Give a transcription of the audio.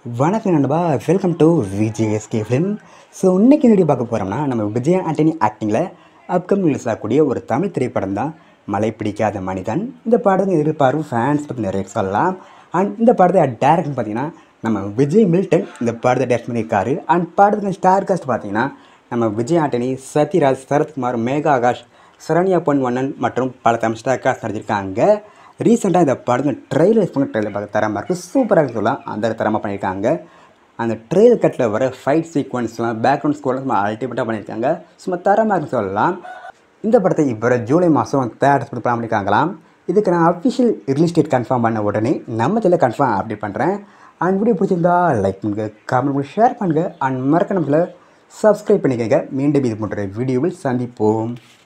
வணக்கம் நண்பா welcome to VJSK film so இன்னைக்கு இந்த வீடியோ பார்க்க போகிறோம்னா நம்ம விஜய் ஆண்டனி ஆக்டிங்கில் அப்கமிங் ரிலீஸ் ஆகக்கூடிய ஒரு தமிழ் திரைப்படம் தான் மழை பிடிக்காத மனிதன் இந்த படத்துக்கு எதிர்பார்ப்பு ஃபேன்ஸ் பற்றி நிறைய சொல்லலாம் அண்ட் இந்த படத்தை டேரக்டர் பார்த்தீங்கன்னா நம்ம விஜய் மில்டன் இந்த படத்தை டேரக்ட் பண்ணியிருக்காரு அண்ட் படத்துக்கு ஸ்டார் காஸ்ட் பார்த்தீங்கன்னா நம்ம விஜய் ஆண்டனி சத்யராஜ் சரத்குமார் மேகா ஆகாஷ் சரண்யா பொன் வண்ணன் மற்றும் பல தமிழ் ஸ்டார் காஸ்ட் நடிச்சிருக்காங்க ரீசெண்டாக இந்த படம் ட்ரெயிலர் பண்ண ட்ரெயிலர் பார்க்க தரமாக இருக்குது சூப்பராக சொல்லலாம் அந்த தரமாக பண்ணியிருக்காங்க அந்த ட்ரெயில் கட்டில் வர ஃபைட் சீக்வன்ஸ்லாம் பேக்ரவுண்ட் ஸ்கோர்லாம் சும்மா அல்டிமேட்டாக பண்ணியிருக்காங்க சும்மா தரமாக இருக்குன்னு சொல்லலாம் இந்த படத்தை இப்போ ஜூலை மாதம் தேர்ட் பண்ணி பண்ணியிருக்காங்களாம் இதுக்கு நான் அஃபிஷியல் ரிலீஸ் டேட் கன்ஃபார்ம் பண்ண உடனே நம்ம இதில் கன்ஃபார்ம் அப்டேட் பண்ணுறேன் அண்ட் வீடியோ பிடிச்சிருந்தா லைக் பண்ணுங்க கமெண்ட் பண்ணி ஷேர் பண்ணுங்கள் அண்ட் மறக்க நம்மள சப்ஸ்கிரைப் பண்ணிக்கங்க மீண்டும் இது போன்ற வீடியோவில் சந்திப்போம்